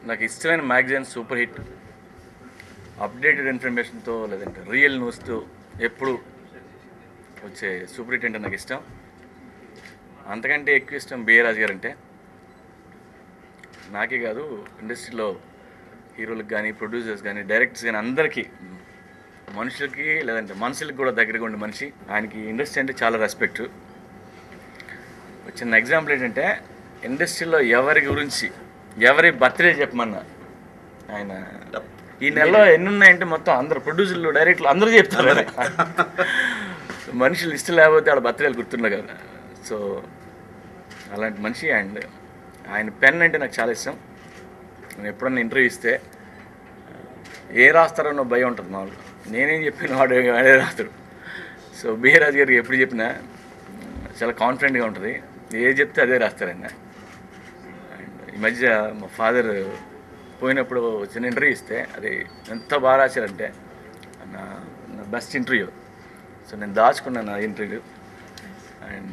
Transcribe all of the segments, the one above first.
నాకు ఇష్టమైన magazine super hit updated ఇన్ఫర్మేషన్తో లేదంటే రియల్ న్యూస్తో ఎప్పుడు వచ్చే సూపర్ హిట్ అంటే నాకు ఇష్టం అంతకంటే ఎక్కువ ఇష్టం బిఏరాజ్ గారు అంటే నాకే కాదు ఇండస్ట్రీలో హీరోలకు కానీ ప్రొడ్యూసర్స్ కానీ డైరెక్టర్స్ కానీ అందరికీ మనుషులకి లేదంటే మనుషులకి కూడా దగ్గరగా ఉండే మనిషి ఆయనకి ఇండస్ట్రీ అంటే చాలా రెస్పెక్ట్ చిన్న ఎగ్జాంపుల్ ఏంటంటే ఇండస్ట్రీలో ఎవరి గురించి ఎవరి బర్త్డే చెప్పమన్నా ఆయన ఈ నెలలో ఎన్ని ఉన్నాయంటే మొత్తం అందరు ప్రొడ్యూసర్లు డైరెక్టర్లు అందరూ చెప్తారు అది. మనుషులు ఇష్టం లేకపోతే వాళ్ళ బర్త్డేలు గుర్తుండవు కదా సో అలాంటి మనిషి అండ్ ఆయన పెన్ అంటే నాకు చాలా ఇష్టం నేను ఎప్పుడన్నా ఇంటర్వ్యూ ఇస్తే ఏ రాస్తారో అన్న భయం ఉంటుంది మామూలుగా నేనేం చెప్పిన వాడు వాడే రాస్తాడు సో బిహరాజ్ గారికి ఎప్పుడు చెప్పినా చాలా కాన్ఫిడెంట్గా ఉంటుంది ఏది చెప్తే అదే రాస్తారు ఆయన అండ్ ఈ మధ్య మా ఫాదర్ పోయినప్పుడు చిన్న ఇంటర్వ్యూ ఇస్తే అది ఎంత బాగా రాశారంటే నా నా బెస్ట్ ఇంటర్వ్యూ సో నేను దాచుకున్నాను ఆ ఇంటర్వ్యూ అండ్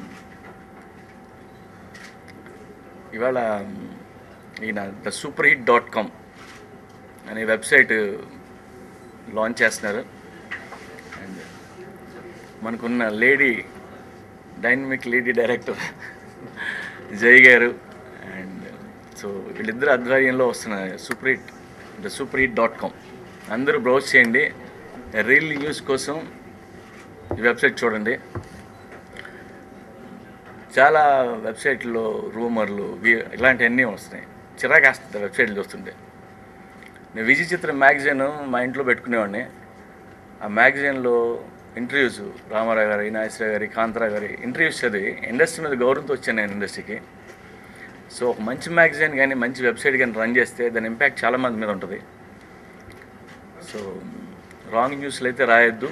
ఇవాళ ఈయన the super hit dot com అనే వెబ్సైట్ లాంచ్ చేస్తున్నారు అండ్ మనకున్న lady dynamic lady director Jai గారు అండ్ సో వీళ్ళిద్దరు ఆధ్వర్యంలో వస్తున్న super hit the super hit dot com అందరూ బ్రౌజ్ చేయండి రీల్ న్యూస్ కోసం ఈ వెబ్సైట్ చూడండి చాలా వెబ్సైట్లో రూమర్లు వి- ఇలాంటివన్నీ వస్తున్నాయి చిరాకేస్తుంది వెబ్సైట్లు చూస్తుంటే నేను విజయ చిత్ర మ్యాగజైన్ మా ఇంట్లో పెట్టుకునేవాడిని ఆ మ్యాగజైన్లో ఇంటర్వ్యూస్ రామారావు గారి నాగేశ్వర గారి కాంతారావు గారి ఇంటర్వ్యూస్ చదివి ఇండస్ట్రీ మీద గౌరవంతో వచ్చాను నేను ఇండస్ట్రీకి సో ఒక మంచి మ్యాగజైన్ కానీ మంచి వెబ్సైట్ కానీ రన్ చేస్తే దాని ఇంపాక్ట్ చాలా మంది మీద ఉంటుంది సో రాంగ్ న్యూస్లు అయితే రాయొద్దు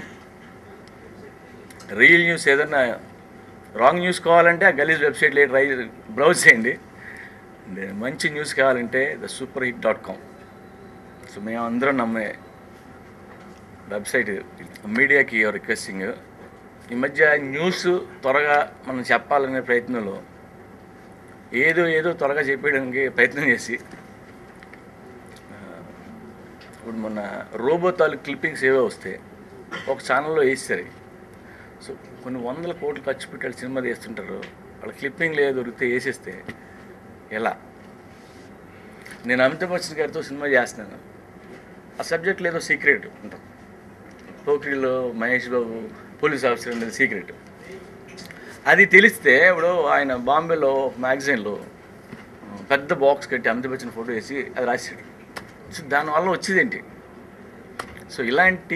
రియల్ న్యూస్ ఏదన్నా రాంగ్ న్యూస్ కావాలంటే ఆ గలీజ్ వెబ్సైట్లో ట్రై బ్రౌజ్ చేయండి And మంచి న్యూస్ కావాలంటే the super hit dot com so మేము అందరం నమ్మే వెబ్సైట్ మీడియాకి రిక్వెస్టింగ్ ఈ మధ్య న్యూస్ త్వరగా మనం చెప్పాలనే ప్రయత్నంలో ఏదో ఏదో త్వరగా చెప్పేయడానికి ప్రయత్నం చేసి ఆ, ఇప్పుడు మొన్న రోబో తాలూకు క్లిప్పింగ్స్ ఏవో వస్తే ఒక ఛానల్లో వేస్తారు సో కొన్ని వందల కోట్లు ఖర్చు పెట్టి వాళ్ళు సినిమా తీస్తుంటారు వాళ్ళ క్లిప్పింగ్ లేదు దొరికితే వేసేస్తే ఎలా నేను అమితాబ్ బచ్చన్ గారితో సినిమా చేస్తున్నాను ఆ సబ్జెక్ట్ లేదో సీక్రెట్ ఉంటుంది పోఖ్రీలో మహేష్ బాబు పోలీస్ ఆఫీసర్ అనేది సీక్రెట్ అది తెలిస్తే ఇప్పుడు ఆయన బాంబేలో మ్యాగజైన్లో పెద్ద బాక్స్ కట్టి అమితాబ్ బచ్చన్ ఫోటో వేసి అది రాశాడు సో దానివల్ల వచ్చేదేంటి సో ఇలాంటి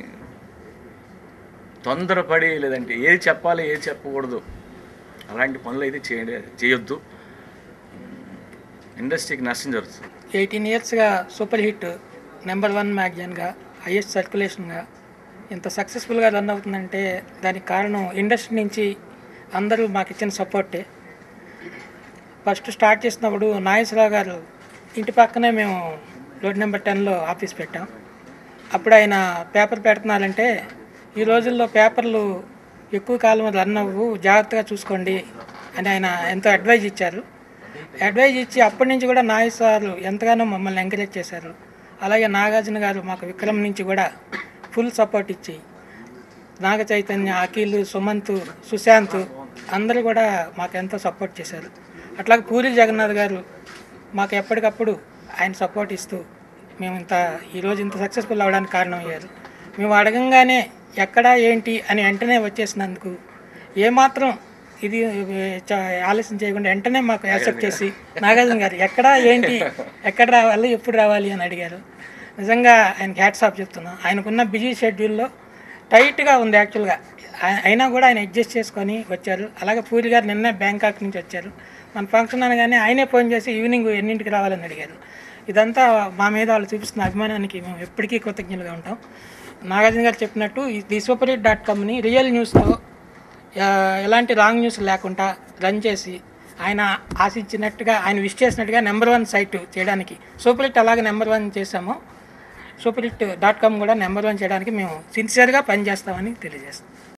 తొందరపడి లేదంటే ఏది చెప్పాలి ఏది చెప్పకూడదు అలాంటి పనులు అయితే చేయండి చేయొద్దు ఇండస్ట్రీకి నష్టం జరుగుతుంది ఎయిటీన్ ఇయర్స్గా సూపర్ హిట్ నెంబర్ వన్ మ్యాగజైన్గా హైయెస్ట్ సర్క్యులేషన్గా ఇంత సక్సెస్ఫుల్గా రన్ అవుతుందంటే దానికి కారణం ఇండస్ట్రీ నుంచి అందరూ మాకు ఇచ్చిన సపోర్టే ఫస్ట్ స్టార్ట్ చేసినప్పుడు నాగేశ్వరరావు గారు ఇంటి పక్కనే మేము రోడ్ నెంబర్ టెన్లో ఆఫీస్ పెట్టాం అప్పుడు ఆయన పేపర్ పెడుతున్నారంటే ఈ రోజుల్లో పేపర్లు ఎక్కువ కాలం రన్ అవ్వు జాగ్రత్తగా చూసుకోండి అని ఆయన ఎంతో అడ్వైజ్ ఇచ్చారు అడ్వైజ్ ఇచ్చి అప్పటి నుంచి కూడా నాగేశ్ సార్ ఎంతగానో మమ్మల్ని ఎంకరేజ్ చేశారు అలాగే నాగార్జున గారు మాకు విక్రమ్ నుంచి కూడా ఫుల్ సపోర్ట్ ఇచ్చి నాగ చైతన్య అఖిల్ సుమంత్ సుశాంత్ అందరూ కూడా మాకు ఎంతో సపోర్ట్ చేశారు అట్లాగే పూరి జగన్నాథ్ గారు మాకు ఎప్పటికప్పుడు ఆయన సపోర్ట్ ఇస్తూ మేము ఇంత ఈరోజు ఇంత సక్సెస్ఫుల్ అవ్వడానికి కారణమయ్యారు మేము అడగంగానే ఎక్కడ ఏంటి అని వెంటనే వచ్చేసినందుకు ఏమాత్రం ఇది ఏ, చ- ఆలస్యం చేయకుండా వెంటనే మాకు యాక్సెప్ట్ చేసి నాగార్జున గారు ఎక్కడ ఏంటి ఎక్కడ రావాలి ఎప్పుడు రావాలి అని అడిగారు నిజంగా ఆయనకి హ్యాట్స్ ఆఫ్ చెప్తున్నాం ఆయనకున్న బిజీ షెడ్యూల్లో టైట్గా ఉంది యాక్చువల్గా ఆయ- అయినా కూడా ఆయన అడ్జస్ట్ చేసుకొని వచ్చారు అలాగే పూరి గారు నిన్నే బ్యాంకాక్ నుంచి వచ్చారు మన ఫంక్షన్ అనగానే ఆయనే ఫోన్ చేసి ఈవినింగ్ ఎన్నింటికి రావాలని అడిగారు ఇదంతా మా మీద వాళ్ళు చూపిస్తున్న అభిమానానికి మేము ఎప్పటికీ కృతజ్ఞులుగా ఉంటాం నాగార్జున గారు చెప్పినట్టు ఈ ది సూపర్ హిట్ డాట్ కామ్ని రియల్ న్యూస్తో ఎలాంటి రాంగ్ న్యూస్ లేకుండా రన్ చేసి ఆయన ఆశించినట్టుగా ఆయన విష్ చేసినట్టుగా నెంబర్ వన్ సైట్ చేయడానికి సూపర్ హిట్ అలాగే నెంబర్ వన్ చేసాము సూపర్ హిట్ డాట్ కామ్ కూడా నెంబర్ వన్ చేయడానికి మేము సిన్సియర్గా పనిచేస్తామని తెలియజేస్తాం